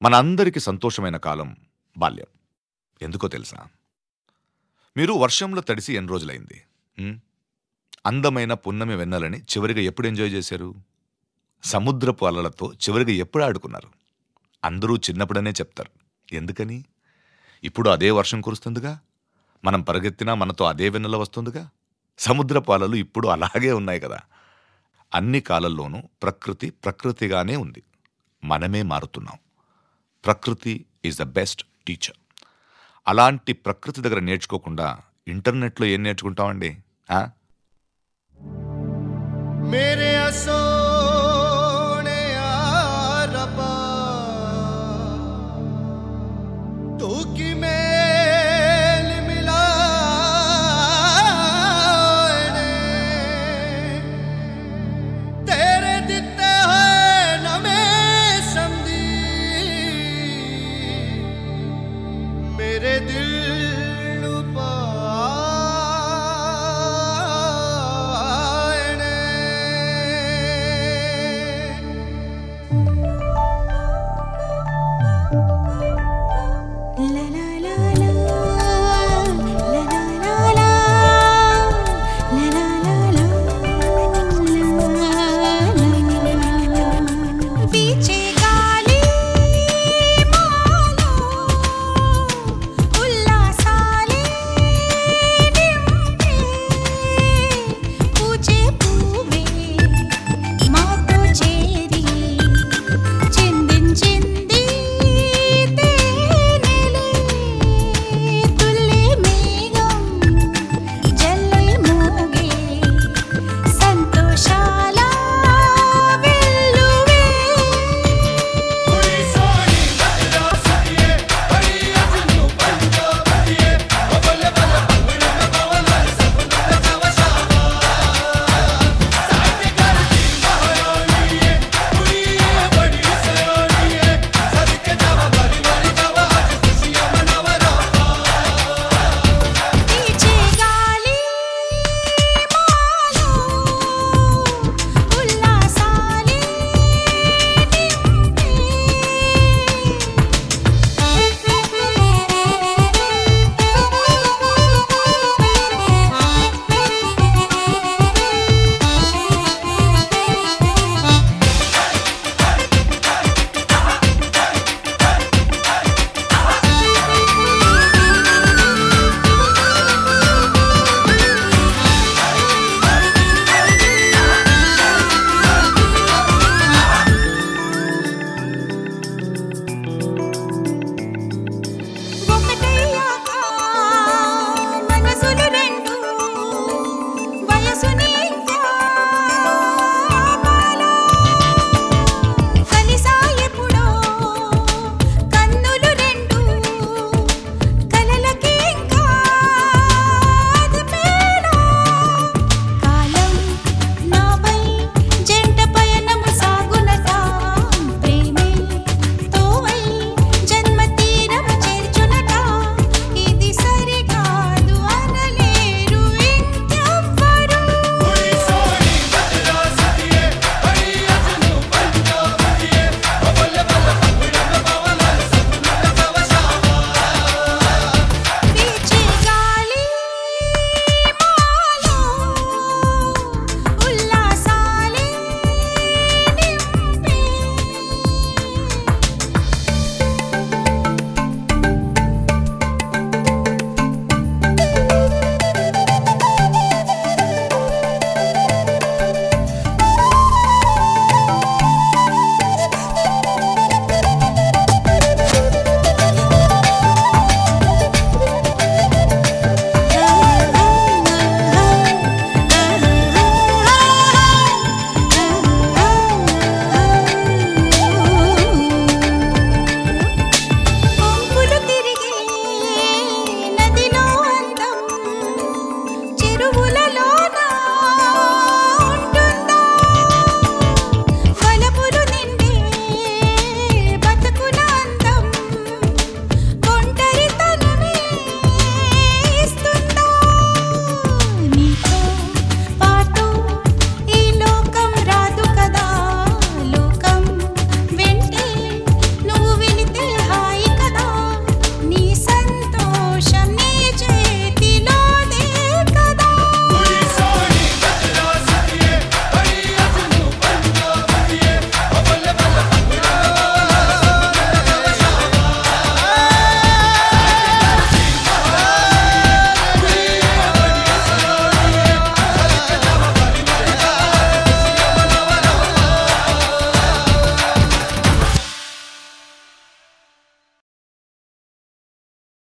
మన అందరికీ సంతోషమైన కాలం బాల్యం ఎందుకో తెలుసా మీరు వర్షంలో తడిసి ఎన్ని రోజులైంది ఉం? అందమైన పున్నమి వెన్నెలని చివరిగా ఎప్పుడు ఎంజాయ్ చేశారు సముద్రపు అలలతో చివరిగా ఎప్పుడు ఆడుకున్నారు అందరూ చిన్నప్పుడనే చెప్తారు ఎందుకని ఇప్పుడు అదే వర్షం కురుస్తుందిగా మనం పరిగెత్తినా మనతో అదే వెన్నెల వస్తుందిగా సముద్రపు అలలు ఇప్పుడు అలాగే ఉన్నాయి కదా అన్ని కాలంలోనూ ప్రకృతి ప్రకృతిగానే ఉంది మనమే మారుతున్నాం ప్రకృతి ఈజ్ ద బెస్ట్ టీచర్ అలాంటి ప్రకృతి దగ్గర నేర్చుకోకుండా ఇంటర్నెట్లో ఏం నేర్చుకుంటామండి ఆ? ਮੇਰੇ ਸੋਹਣਿਆ ਰੱਬਾ ਤੂੰ ਕੀ ਮੇਲ ਮਿਲਾਣੇ ਤੇਰੇ ਦਿੱਤੇ ਹੋਏ ਨਵੇਂ ਸੰਦੀ ਮੇਰੇ ਦਿਲ